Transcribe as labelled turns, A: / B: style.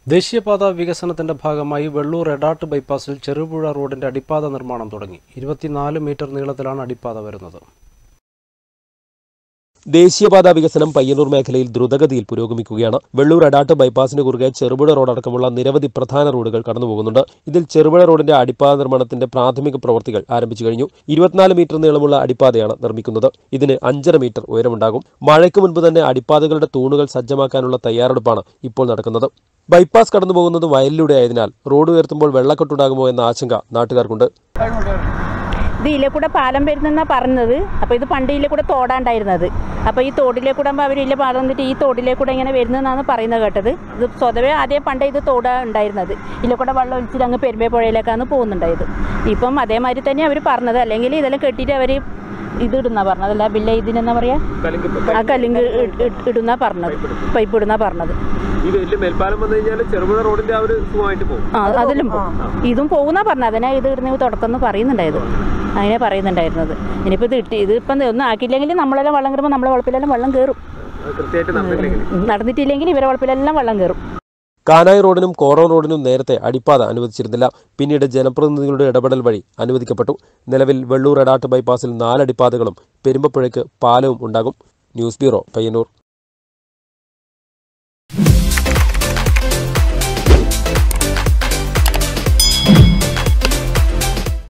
A: ദേശീയപാത വികസനത്തിന്റെ ഭാഗമായി വെള്ളൂർ എടാട്ട് ബൈപ്പാസിൽ ചെറുപുഴ റോഡിന്റെ അടിപ്പാത നിർമ്മാണം തുടങ്ങി ഇരുപത്തിനാല് മീറ്റർ നീളത്തിലാണ് അടിപ്പാത വരുന്നത്
B: ദേശീയപാത വികസനം പയ്യന്നൂർ മേഖലയിൽ ദ്രുതഗതിയിൽ പുരോഗമിക്കുകയാണ് വെള്ളൂർ അടാട്ട് ബൈപ്പാസിന് കുറുകെ ചെറുപുഴ റോഡ് അടക്കമുള്ള നിരവധി പ്രധാന റോഡുകൾ കടന്നുപോകുന്നുണ്ട് ഇതിൽ ചെറുപുഴ റോഡിന്റെ അടിപ്പാത നിർമ്മാണത്തിന്റെ പ്രാഥമിക പ്രവൃത്തികൾ ആരംഭിച്ചു കഴിഞ്ഞു ഇരുപത്തിനാല് മീറ്റർ നീളമുള്ള അടിപ്പാതയാണ് നിർമ്മിക്കുന്നത് ഇതിന് അഞ്ചര മീറ്റർ ഉയരമുണ്ടാകും മഴയ്ക്ക് മുൻപ് തന്നെ അടിപ്പാതകളുടെ തൂണുകൾ സജ്ജമാക്കാനുള്ള തയ്യാറെടുപ്പാണ് ഇപ്പോൾ നടക്കുന്നത് ബൈപ്പാസ് കടന്നുപോകുന്നത് വയലിലൂടെ ആയതിനാൽ റോഡ് ഉയർത്തുമ്പോൾ വെള്ളക്കെട്ടുണ്ടാകുമോ എന്ന ആശങ്ക നാട്ടുകാർക്കുണ്ട്
C: ഇത് ഇതിലെ കൂടെ പാലം വരുന്നെന്നാണ് പറഞ്ഞത് അപ്പോൾ ഇത് പണ്ട് ഇതിലെ കൂടെ തോടാണ്ടായിരുന്നത് അപ്പോൾ ഈ തോടിലെ കൂടെ ആകുമ്പോൾ അവർ ഇതിലെ പാലം വന്നിട്ട് ഈ തോടിലെ കൂടെ ഇങ്ങനെ വരുന്നതെന്നാണ് പറയുന്നത് കേട്ടത് ഇത് സ്വതവേ ആദ്യം പണ്ടേ ഇത് തോടാ ഉണ്ടായിരുന്നത് ഇതിലെ കൂടെ വെള്ളം ഒലിച്ചിട്ട് അങ്ങ് പെരുമ്പേ പുഴയിലേക്കാണ് പോകുന്നുണ്ടായത് ഇപ്പം അതേമാതിരി തന്നെ അവർ പറഞ്ഞത് അല്ലെങ്കിൽ ഇതെല്ലാം കെട്ടിയിട്ട് അവർ ഇത് ഇടുന്ന പറഞ്ഞതല്ല ബില്ല ഇതിനെന്നാ പറയാ ആ കല്ലിങ്ക് ഇടുന്ന പറഞ്ഞത് പൈപ്പ് ഇടുന്ന പറഞ്ഞത്
B: ഈ വലിയ മേൽപ്പാലം വന്നു കഴിഞ്ഞാൽ ചെറുപുഴ റോഡിന്റെ ആ ഒരു സുഖമായിട്ട് പോകും
C: ആ അതിലും പോകും ഇതും പോകുന്ന പറഞ്ഞത് അതിനെ ഇത് ഇടുന്ന തുടക്കം എന്ന് പറയുന്നുണ്ടായത് അതിനെ പറയുന്നുണ്ടായിരുന്നത് ഇനിയിപ്പോൾ ഇത് ഇട്ട് ഇതിപ്പം ഒന്നും ആക്കിയില്ലെങ്കിൽ നമ്മളെല്ലാം വെള്ളം കയറുമ്പോൾ നമ്മളെ വളപ്പിലെല്ലാം വെള്ളം കയറും
B: കൃത്യമായിട്ട്
C: ഉം, നടന്നിട്ടില്ലെങ്കിൽ ഇവരെ വളപ്പിലെല്ലാം വെള്ളം കയറും
B: കാനായി റോഡിനും കോറോ റോഡിനും നേരത്തെ അടിപ്പാത അനുവദിച്ചിരുന്നില്ല പിന്നീട് ജനപ്രതിനിധികളുടെ ഇടപെടൽ വഴി അനുവദിക്കപ്പെട്ടു നിലവിൽ വെള്ളൂർ എടാട്ട് ബൈപ്പാസിൽ നാല് അടിപ്പാതകളും പെരുമ്പപ്പുഴയ്ക്ക് പാലവും ഉണ്ടാകും ന്യൂസ് ബ്യൂറോ പയ്യന്നൂർ